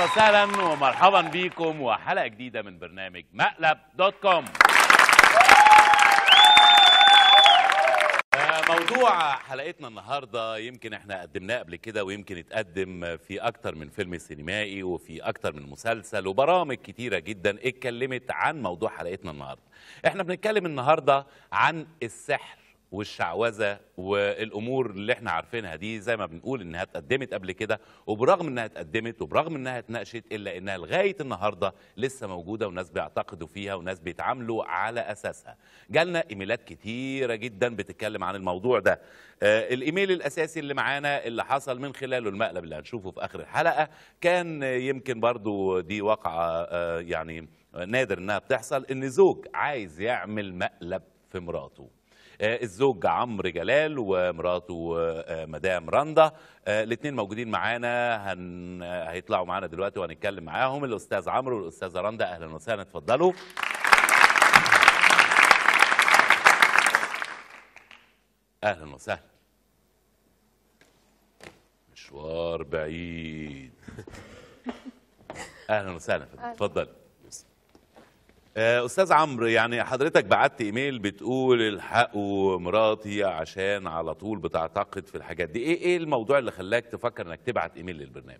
اهلا وسهلا ومرحبا بيكم وحلقه جديده من برنامج مقلب دوت كوم آه، موضوع حلقتنا النهارده يمكن احنا قدمناه قبل كده ويمكن اتقدم في اكتر من فيلم سينمائي وفي اكتر من مسلسل وبرامج كتيره جدا اتكلمت عن موضوع حلقتنا النهارده احنا بنتكلم النهارده عن السحر والشعوذه والامور اللي احنا عارفينها دي زي ما بنقول انها اتقدمت قبل كده وبرغم انها اتقدمت وبرغم انها اتناقشت الا انها لغايه النهارده لسه موجوده وناس بيعتقدوا فيها وناس بيتعاملوا على اساسها. جالنا ايميلات كتيره جدا بتتكلم عن الموضوع ده. آه الايميل الاساسي اللي معانا اللي حصل من خلاله المقلب اللي هنشوفه في اخر الحلقه كان آه، يمكن برضو دي واقعه آه يعني نادر انها بتحصل ان زوج عايز يعمل مقلب في مراته. آه، الزوج عمرو جلال ومراته آه، مدام رندا الاثنين موجودين معانا هن... آه، هيطلعوا معانا دلوقتي وهنتكلم معاهم الاستاذ عمرو والاستاذه رندا اهلا وسهلا اتفضلوا اهلا وسهلا مشوار بعيد اهلا وسهلا اتفضل آه، استاذ عمرو يعني حضرتك بعت ايميل بتقول الحقوا مراتي عشان على طول بتعتقد في الحاجات دي ايه ايه الموضوع اللي خلاك تفكر انك تبعت ايميل للبرنامج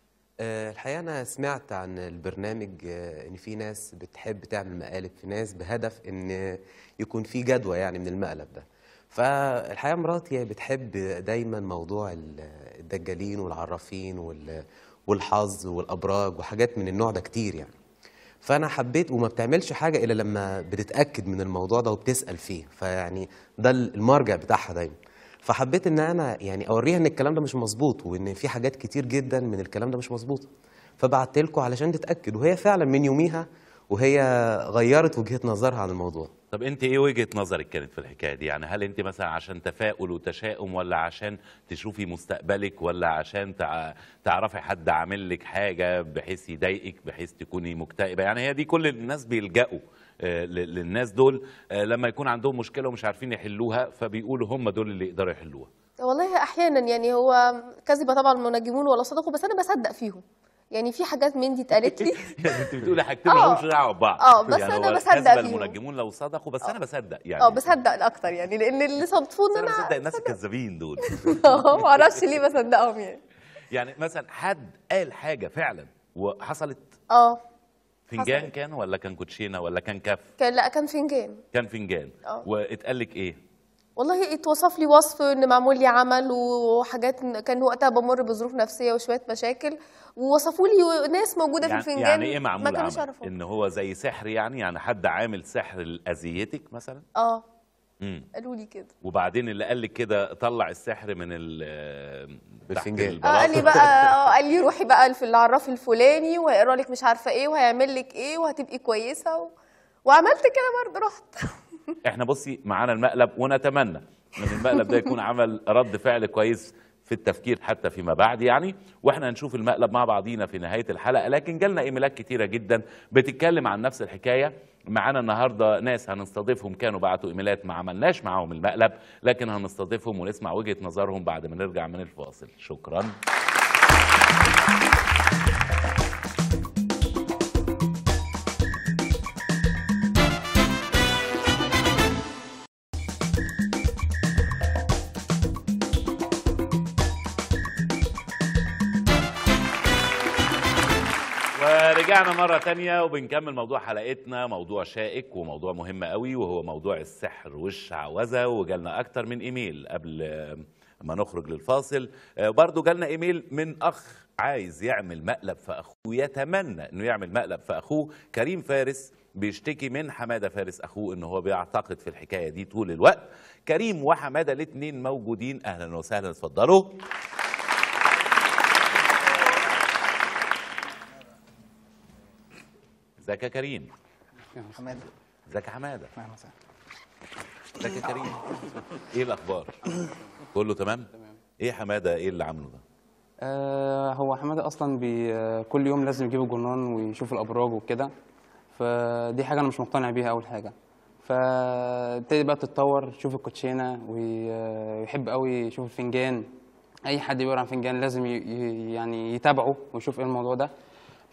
آه، الحقيقة أنا سمعت عن البرنامج آه، إن في ناس بتحب تعمل مقالب في ناس بهدف إن يكون في جدوى يعني من المقلب ده فالحقيقة مراتي بتحب دايما موضوع ال- الدجالين والعرافين وال- والحظ والأبراج وحاجات من النوع ده كتير يعني فأنا حبيت وما بتعملش حاجة إلا لما بتتأكد من الموضوع ده وبتسأل فيه فيعني ده المرجع بتاعها دايما فحبيت ان انا يعني اوريها ان الكلام ده مش مظبوط وان في حاجات كتير جدا من الكلام ده مش مظبوط فبعت لكم علشان تتاكد وهي فعلا من يوميها وهي غيرت وجهه نظرها عن الموضوع طب انت ايه وجهة نظرك كانت في الحكايه دي يعني هل انت مثلا عشان تفاؤل وتشاؤم ولا عشان تشوفي مستقبلك ولا عشان تع... تعرفي حد عامل لك حاجه بحيث يضايقك بحيث تكوني مكتئبه يعني هي دي كل الناس بيلجأوا آه، ل- للناس دول آه، لما يكون عندهم مشكله ومش عارفين يحلوها فبيقولوا هم دول اللي يقدروا يحلوها والله احيانا يعني هو كذبه طبعا منجمون ولا صدقوا بس انا بصدق فيهم يعني في حاجات من دي اتقالت لي يعني انت بتقولي حاجتين آه. مالهمش دعوه ببعض آه، بس يعني أنا هو بصدق كذب فيهم. المنجمون لو صدقوا بس انا بصدق يعني اه بصدق الاكتر يعني لان اللي صدفونا انا بصدق انا الناس الكذابين دول اه ما اعرفش ليه بصدقهم يعني يعني مثلا حد قال حاجه فعلا وحصلت اه فنجان حصلت. كان ولا كان كوتشينه ولا كان كف كان لا كان فنجان كان فنجان آه. واتقال لك ايه والله اتوصف لي وصف ان معمول لي عمل وحاجات كان وقتها بمر بظروف نفسيه وشويه مشاكل ووصفوا لي ناس موجوده يعني, في الفنجان يعني ايه ما معمول كانوش عمل يعرفوا ان هو زي سحر يعني يعني حد عامل سحر لاذيتك مثلا اه امم قالوا لي كده وبعدين اللي قال لك كده طلع السحر من ال بالفنجان. اه قال لي بقى اه قال لي روحي بقى في العراف الفلاني وهيقرا لك مش عارفه ايه وهيعمل لك ايه وهتبقي كويسه و... وعملت كده برضه رحت احنا بصي معانا المقلب ونتمنى ان المقلب ده يكون عمل رد فعل كويس في التفكير حتى فيما بعد يعني واحنا هنشوف المقلب مع بعضينا في نهايه الحلقه لكن جالنا ايميلات كتيره جدا بتتكلم عن نفس الحكايه معانا النهارده ناس هنستضيفهم كانوا بعتوا ايميلات ما عملناش معاهم المقلب لكن هنستضيفهم ونسمع وجهه نظرهم بعد ما نرجع من الفاصل شكرا ورجعنا مرة تانية وبنكمل موضوع حلقتنا موضوع شائك وموضوع مهم قوي وهو موضوع السحر والشعوذة وجالنا أكتر من إيميل قبل آه، ما نخرج للفاصل آه، برضو جالنا إيميل من أخ عايز يعمل مقلب في أخوه يتمنى إنه يعمل مقلب في أخوه كريم فارس بيشتكي من حمادة فارس أخوه إن هو بيعتقد في الحكاية دي طول الوقت كريم وحمادة الاتنين موجودين أهلا وسهلا اتفضلوا ازيك يا كريم حماده ازيك يا حماده اهلا وسهلا ازيك يا كريم ايه الاخبار كله تمام ايه حماده ايه اللي عامله ده آه هو حماده اصلا بي آه، كل يوم لازم يجيب الجرنان ويشوف الابراج وكده فدي حاجه انا مش مقتنع بيها اول حاجه فابتدي بقى تتطور يشوف الكوتشينه ويحب قوي يشوف الفنجان اي حد بيقرا عن فنجان لازم ي- ي- يعني يتابعه ويشوف ايه الموضوع ده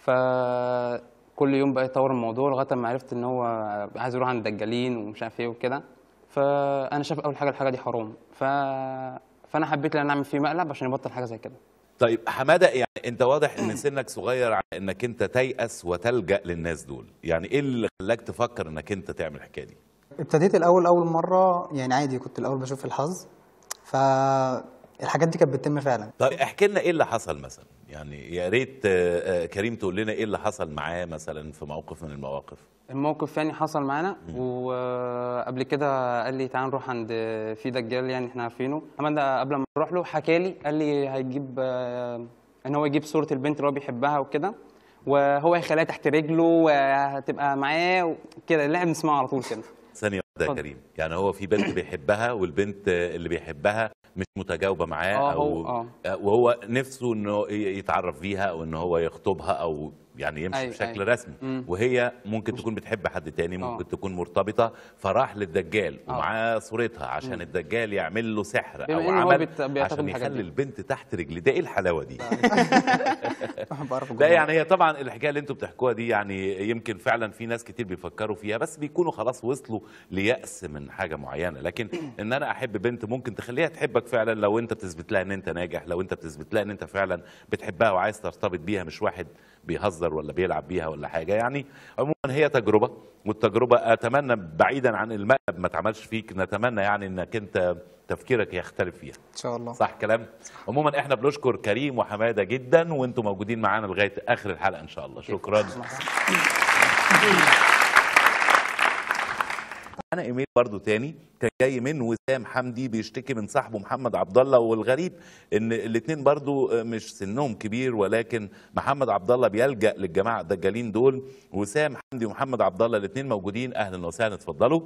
فكل يوم بقى يطور الموضوع لغايه ما عرفت ان هو عايز يروح عند الدجالين ومش عارف ايه وكده فانا شايف اول حاجه الحاجه دي حرام ف... فانا حبيت ان انا اعمل فيه مقلب عشان يبطل حاجه زي كده طيب حماده يعني انت واضح ان سنك صغير على انك انت تيأس وتلجأ للناس دول يعني ايه اللي خلاك تفكر انك انت تعمل الحكايه دي ابتديت الاول اول مره يعني عادي كنت الاول بشوف الحظ فالحاجات دي كانت بتتم فعلا طيب احكي لنا ايه اللي حصل مثلا يعني يا ريت آه، آه، كريم تقول لنا ايه اللي حصل معاه مثلا في موقف من المواقف الموقف يعني حصل معانا وقبل كده قال لي تعال نروح عند في دجال يعني احنا عارفينه محمد ده قبل ما نروح له حكى لي قال لي هيجيب آه، ان هو يجيب صوره البنت اللي هو بيحبها وكده وهو هيخليها تحت رجله وهتبقى معاه وكده اللي احنا بنسمعه على طول كده ثانيه واحده يا اتفضل. كريم يعني هو في بنت بيحبها والبنت اللي بيحبها مش متجاوبه معاه آه، او هو- آه. آه، وهو نفسه انه ي- يتعرف بيها او ان هو يخطبها او يعني يمشي أيوة، بشكل أيوة. رسمي مم. وهي ممكن تكون بتحب حد تاني آه. ممكن تكون مرتبطه فراح للدجال آه. ومعاه صورتها عشان الدجال يعمل له سحر بما او إن هو عمل بيت- بيعتقد عشان بالحاجات يخلي دي. البنت تحت رجل ده ايه الحلاوه دي بعرف لا الجمهور. يعني هي طبعا الحكايه اللي انتوا بتحكوها دي يعني يمكن فعلا في ناس كتير بيفكروا فيها بس بيكونوا خلاص وصلوا ليأس من حاجه معينه لكن ان انا احب بنت ممكن تخليها تحبك فعلا لو انت بتثبت لها ان انت ناجح لو انت بتثبت لها ان انت فعلا بتحبها وعايز ترتبط بيها مش واحد بيهزر ولا بيلعب بيها ولا حاجه يعني عموما هي تجربه والتجربه اتمنى بعيدا عن المقلب ما تعملش فيك نتمنى يعني انك انت تفكيرك يختلف فيها ان شاء الله صح كلام عموما احنا بنشكر كريم وحماده جدا وانتم موجودين معانا لغايه اخر الحلقه ان شاء الله شكرا انا ايميل برضو تاني كان جاي من وسام حمدي بيشتكي من صاحبه محمد عبد الله والغريب ان الاثنين برضو مش سنهم كبير ولكن محمد عبد الله بيلجا للجماعه الدجالين دول وسام حمدي ومحمد عبد الله الاثنين موجودين اهلا وسهلا اتفضلوا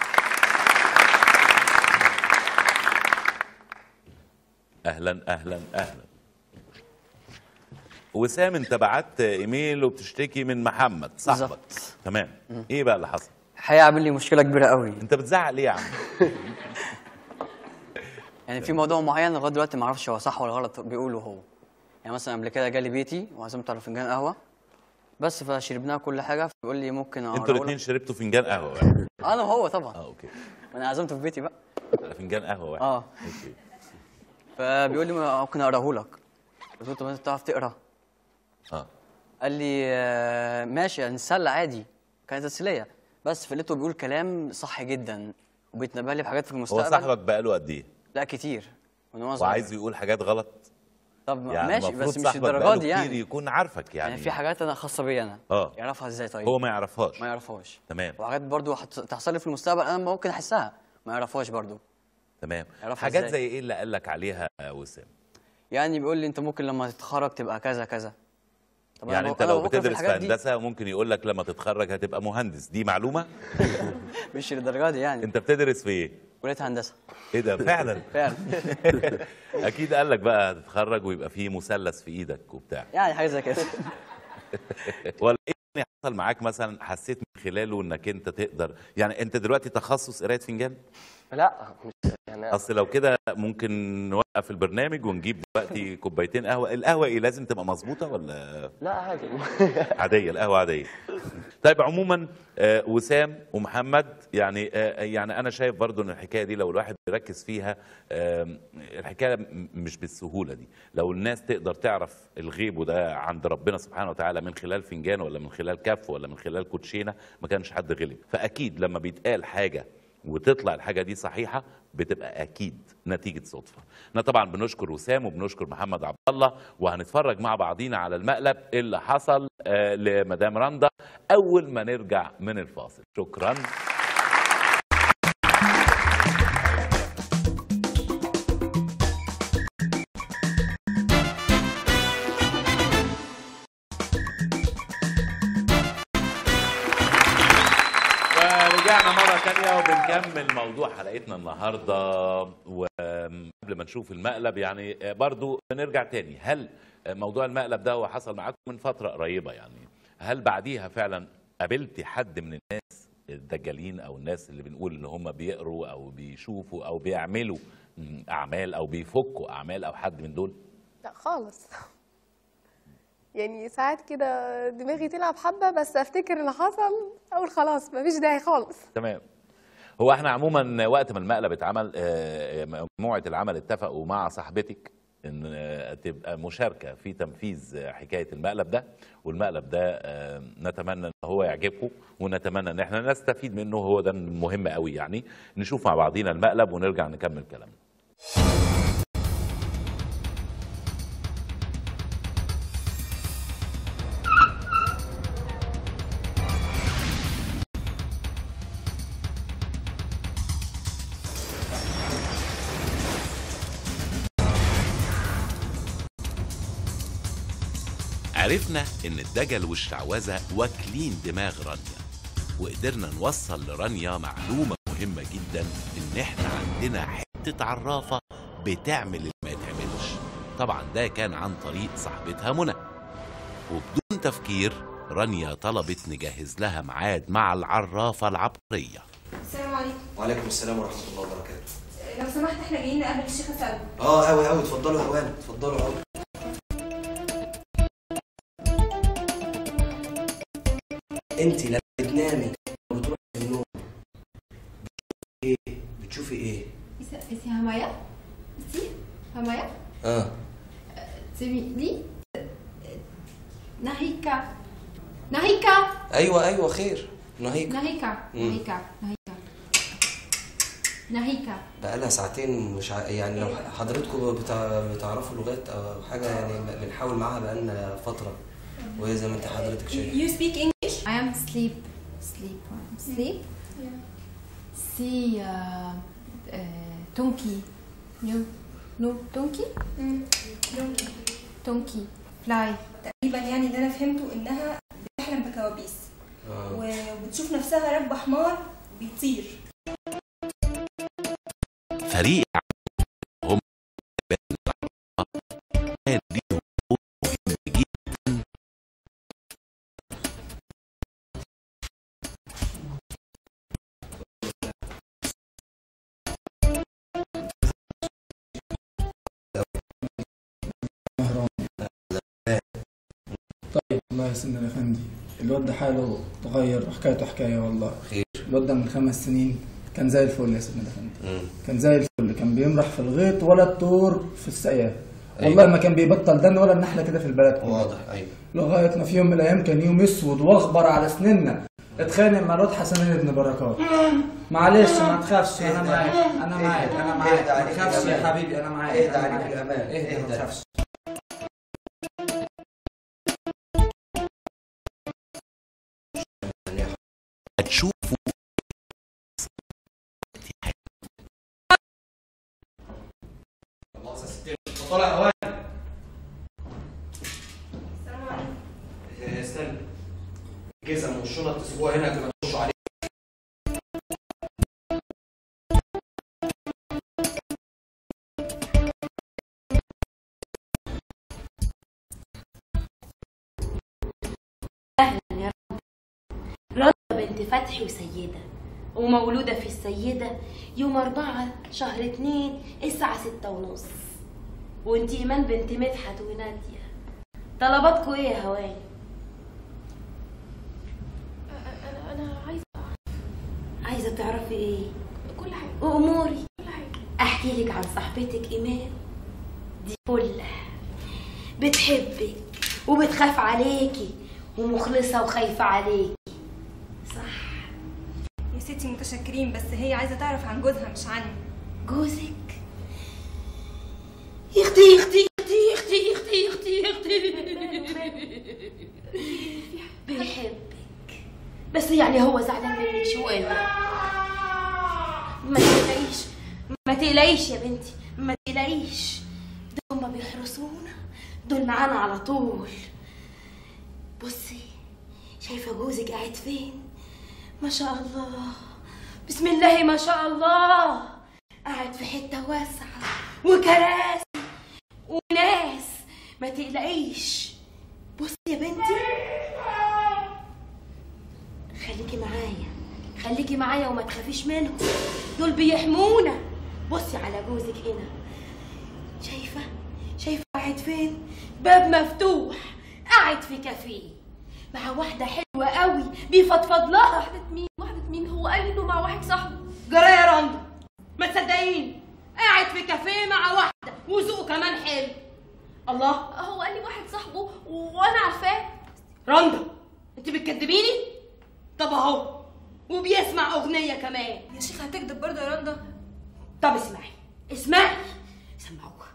اهلا اهلا اهلا وسام انت بعت ايميل وبتشتكي من محمد صاحبك بالظبط. تمام ايه بقى اللي حصل الحقيقه عامل لي مشكله كبيره قوي انت بتزعق ليه يا عم يعني في موضوع معين لغايه دلوقتي ما اعرفش هو صح ولا غلط بيقوله هو يعني مثلا قبل كده جالي بيتي وعزمته على فنجان قهوه بس فشربناها كل حاجه فبيقول لي ممكن انتوا أقرأه الاثنين لك؟ شربتوا فنجان قهوه واحد انا وهو طبعا اه اوكي انا عزمته في بيتي بقى فنجان قهوه واحد اه اوكي فبيقول لي ممكن اقراه لك قلت له طب انت بتعرف تقرا اه قال لي آه، ماشي هنتسلى عادي كانت تسليه بس فلقيته بيقول كلام صح جدا وبيتنبأ لي بحاجات في هو المستقبل صاحبك بقاله قد ايه لا كتير من وانا صغير. وعايز يقول حاجات غلط طب يعني ماشي المفروض بس مش صاحبك بقاله الدرجات دي كتير يعني يكون عارفك يعني, يعني في حاجات انا خاصه بيا انا اه يعرفها ازاي طيب هو ما يعرفهاش ما يعرفهاش تمام وحاجات برضو هت- تحصل لي في المستقبل انا ممكن احسها ما يعرفهاش برضو تمام يعرفها حاجات إزاي؟ زي ايه اللي قال لك عليها يا وسام يعني بيقول لي انت ممكن لما تتخرج تبقى كذا كذا طب يعني أنا انت أنا لو بفكر في بتدرس في الحاجات دي هندسه ممكن يقول لك لما تتخرج هتبقى مهندس دي معلومه مش للدرجه دي يعني انت بتدرس في ايه كليه هندسه ايه ده فعلا فعلا اكيد قال لك بقى هتتخرج ويبقى في مثلث في ايدك وبتاع يعني حاجه زي كده ولا ايه اللي حصل معاك مثلا حسيت من خلاله انك انت تقدر يعني انت دلوقتي تخصص قرايه فنجان لا مش يعني اصل لو كده ممكن نوقف البرنامج ونجيب دلوقتي كوبايتين قهوه القهوه ايه لازم تبقى مظبوطه ولا لا عادي عاديه القهوه عاديه طيب عموما آه، وسام ومحمد يعني آه، يعني انا شايف برضو ان الحكايه دي لو الواحد يركز فيها آم، الحكايه م- مش بالسهوله دي لو الناس تقدر تعرف الغيب وده عند ربنا سبحانه وتعالى من خلال فنجان ولا من خلال كف ولا من خلال كوتشينه ما كانش حد غلب فاكيد لما بيتقال حاجه وتطلع الحاجه دي صحيحه بتبقى اكيد نتيجه صدفه. احنا طبعا بنشكر وسام وبنشكر محمد عبد الله وهنتفرج مع بعضينا على المقلب اللي حصل آه، لمدام رندا اول ما نرجع من الفاصل. شكرا. ورجعنا مرة تانية وبنكمل موضوع حلقتنا النهاردة وقبل ما نشوف المقلب يعني برضو بنرجع تاني هل موضوع المقلب ده هو حصل معاكم من فترة قريبة يعني هل بعديها فعلا قابلتي حد من الناس الدجالين او الناس اللي بنقول ان هم بيقروا او بيشوفوا او بيعملوا م، اعمال او بيفكوا اعمال او حد من دول لا خالص يعني ساعات كده دماغي تلعب حبه بس افتكر اللي حصل اقول خلاص مفيش داعي خالص تمام هو احنا عموما وقت ما المقلب اتعمل آه، مجموعه العمل اتفقوا مع صاحبتك ان آه، تبقى مشاركه في تنفيذ آه، حكايه المقلب ده والمقلب ده آه، نتمنى ان هو يعجبكم ونتمنى ان احنا نستفيد منه هو ده المهم قوي يعني نشوف مع بعضينا المقلب ونرجع نكمل كلامنا عرفنا ان الدجل والشعوذه واكلين دماغ رانيا وقدرنا نوصل لرانيا معلومه مهمه جدا ان احنا عندنا حته عرافه بتعمل اللي ما يتعملش طبعا ده كان عن طريق صاحبتها منى وبدون تفكير رانيا طلبت نجهز لها ميعاد مع العرافه العبقريه السلام عليكم وعليكم السلام ورحمة الله وبركاته. لو سمحت احنا جايين نقابل الشيخة سلمى اه قوي قوي اتفضلوا يا هوان اتفضلوا قوي. انت لما بتنامي وبتروحي النوم ايه بتشوفي ايه؟ اسمي همايا سي همايا اه سمي لي ناهيكا ناهيكا ايوه ايوه خير ناهيك ناهيكا مم. ناهيكا ناهيكا ناهيكا بقالها ساعتين مش ع... يعني لو حضرتكم بتع... بتعرفوا لغات او حاجه يعني بنحاول معاها بقالنا فتره وهي زي ما انت حضرتك شايف You speak English? I am sleep sleep sleep سي تونكي نو نو تونكي تونكي فلاي تقريبا يعني اللي انا فهمته انها بتحلم بكوابيس آه. وبتشوف نفسها راكبه حمار بيطير فريق هم كان ليهم دور مهم جدا طيب الله يسلمنا يا فندي الواد ده حاله تغير وحكايته حكايه والله خير الواد ده من خمس سنين كان زي الفل يا سيدنا الافندي مم. كان زي الفل كان بيمرح في الغيط ولا الطور في السقيان والله ما كان بيبطل دن ولا النحله كده في البلد كلها. واضح ايوه لغايه ما في يوم من الايام كان يوم اسود واخبر على سننا اتخانق مع الواد حسنين ابن بركات معلش ما تخافش انا اهدى. معاك انا معاك انا اهدى معاك ما عليك تخافش يا الأمان. حبيبي انا معاك اهدى أنا عليك معاك. الأمان. اهدى ما اهدى. تخافش هتشوفوا خلاص يا ستي طالع هوان السلام عليكم آه، استنى الجزم والشنط تسيبوها هنا قبل ما تخشوا عليه رضا بنت فتحي وسيدة ومولودة في السيدة يوم أربعة شهر اتنين الساعة ستة ونص وانتي إيمان بنت مدحت ونادية طلباتكوا ايه يا هواي؟ انا انا عايزه عايزة تعرفي ايه؟ كل حاجه وأموري كل حاجه أحكي لك عن صاحبتك إيمان دي فلة بتحبك وبتخاف عليكي ومخلصة وخايفة عليكي صح يا ستي متشكرين بس هي عايزه تعرف عن جوزها مش عني جوزك يختي يختي يختي يختي يختي يختي يختي بيحبك بس يعني هو زعلان منك شوية ما تقلقيش ما تقلقيش يا بنتي ما تقلقيش ده هما بيحرسونا دول معانا على طول بصي شايفة جوزك قاعد فين ما شاء الله بسم الله ما شاء الله قاعد في حتة واسعة وكراسي وناس ما تقلقيش بصي يا بنتي خليكي معايا خليكي معايا وما تخافيش منهم دول بيحمونا بصي على جوزك هنا شايفة شايفة قاعد فين باب مفتوح قاعد في كافيه مع واحدة حلوة قوي بيفضفض لها واحدة مين واحدة مين هو قال لي انه مع واحد صاحبه جرى يا رندا ما تصدقيني قاعد في كافيه مع واحدة وذوقه كمان حلو الله هو قال لي واحد صاحبه وانا عارفاه رندا انت بتكدبيني طب اهو وبيسمع اغنية كمان يا شيخ هتكذب برضه يا رندا طب اسمعي اسمعي سمعوها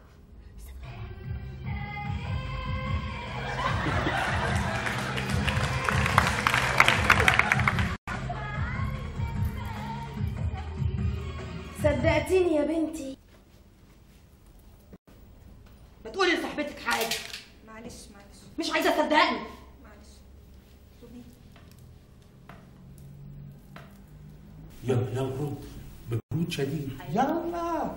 صدقتيني يا بنتي ما تقولي لصاحبتك حاجه معلش معلش مش عايزه تصدقني معلش يلا يلا رد ببرود شديد يلا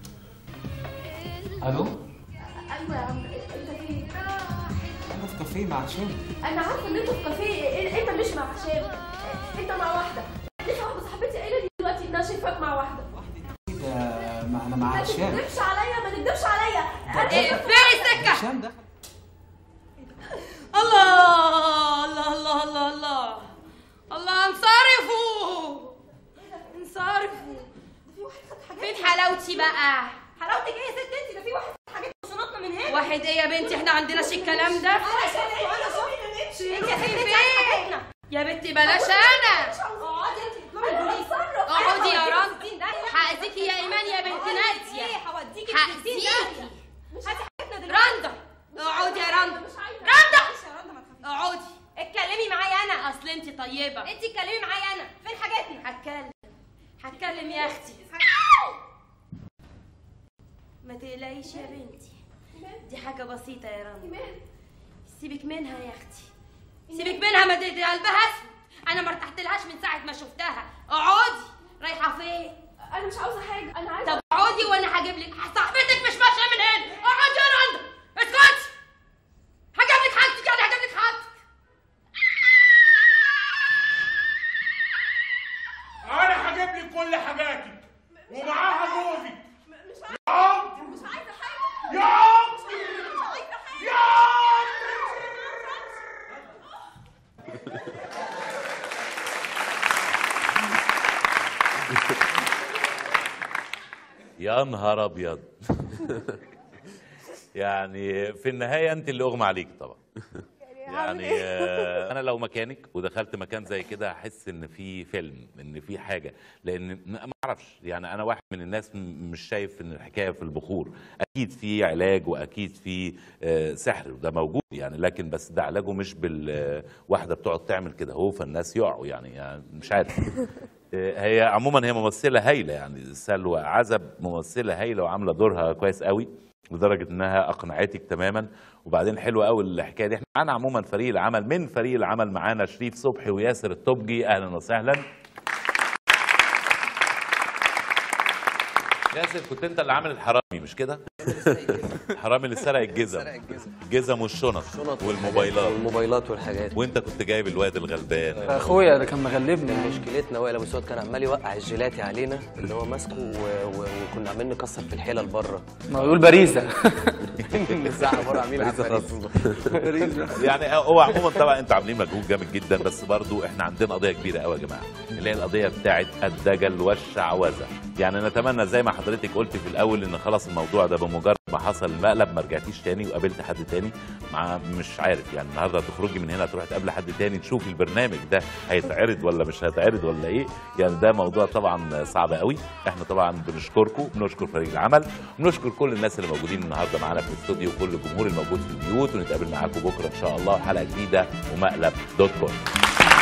الو ايوه يا عم انت فين انا في كافيه مع هشام انا عارفه ان انت في كافيه انت مش مع هشام انت مع واحده لسه واحده صاحبتي قايله لي دلوقتي انها شايفاك مع واحده ده مع انا مع ما هشام تكدبش عليا ما تكدبش عليا ايه فين السكه هشام ده الله الله الله الله الله الله انصرفوا انصرفوا فين حلاوتي بقى حلاوتك ايه يا ست انت ده في واحد خد حاجات وصنطنا من هنا واحد ايه يا بنتي احنا عندناش الكلام ده انا شايفه انا شايفه نمشي انت فين فين يا بنتي بلاش انا اقعدي انت اطلبي البوليس اقعدي يا رنا هاذيكي يا ايمان يا بنت ناديه ايه هوديكي هاذيكي هاتي حاجتنا دلوقتي رندا اقعدي يا رندا رندا معلش يا رندا ما تخافيش اقعدي اتكلمي معايا انا اصل انت طيبه انت اتكلمي معايا انا فين حاجاتنا هتكلم هتكلم يا اختي ما تقلقيش يا بنتي دي حاجه بسيطه يا رنا سيبك منها يا اختي سيبك منها ما دي دي قلبها اسود انا ما ارتحتلهاش من ساعه ما شفتها اقعدي رايحه فين انا مش عاوزه حاجه انا عايزه طب اقعدي وانا هجيب لك صاحبتك مش ماشيه من هنا اقعدي يا رندا اسكتي هجيب لك حاجتك انا هجيب لك حاجتك انا هجيب لك كل حاجاتك ومعاها جوزك يا عم مش عايزه حاجه يا عم مش عايزه حاجه يا عم يا نهار ابيض يعني في النهايه انت اللي اغمى عليك طبعا يعني آه، انا لو مكانك ودخلت مكان زي كده هحس ان في فيلم ان في حاجه لان م- ما اعرفش يعني انا واحد من الناس م- مش شايف ان الحكايه في البخور اكيد في علاج واكيد في آه، سحر وده موجود يعني لكن بس ده علاجه مش بالواحده بتقعد تعمل كده هو فالناس يقعوا يعني, يعني مش عارف آه، هي عموما هي ممثله هايله يعني سلوى عزب ممثله هايله وعامله دورها كويس قوي لدرجه انها اقنعتك تماما وبعدين حلوه قوي الحكايه دي احنا معانا عموما فريق العمل من فريق العمل معانا شريف صبحي وياسر الطبجي اهلا وسهلا ياسر كنت انت اللي عامل الحرامي مش كده؟ الحرامي اللي سرق الجزم الجزم والشنط والموبايلات والموبايلات والحاجات وانت كنت جايب الواد الغلبان اخويا ده كان مغلبني مشكلتنا وائل ابو سعود كان عمال يوقع الجيلاتي علينا اللي هو ماسكه و... و... وكنا عمالين نكسر في الحيله لبره ما هو يقول باريزا نزعق بره عاملين على باريس يعني هو عموما طبعا انتوا عاملين مجهود جامد جدا بس برضو احنا عندنا قضيه كبيره قوي يا جماعه اللي هي القضيه بتاعت الدجل والشعوذه يعني نتمنى زي ما حضرتك قلت في الاول ان خلاص الموضوع ده بمجرد ما حصل المقلب ما رجعتيش تاني وقابلت حد تاني مع مش عارف يعني النهارده تخرجي من هنا تروحي تقابلي حد تاني تشوفي البرنامج ده هيتعرض ولا مش هيتعرض ولا ايه يعني ده موضوع طبعا صعب قوي احنا طبعا بنشكركم بنشكر فريق العمل بنشكر كل الناس اللي موجودين النهارده معانا في الاستوديو وكل الجمهور الموجود في البيوت ونتقابل معاكم بكره ان شاء الله حلقه جديده ومقلب دوت كوم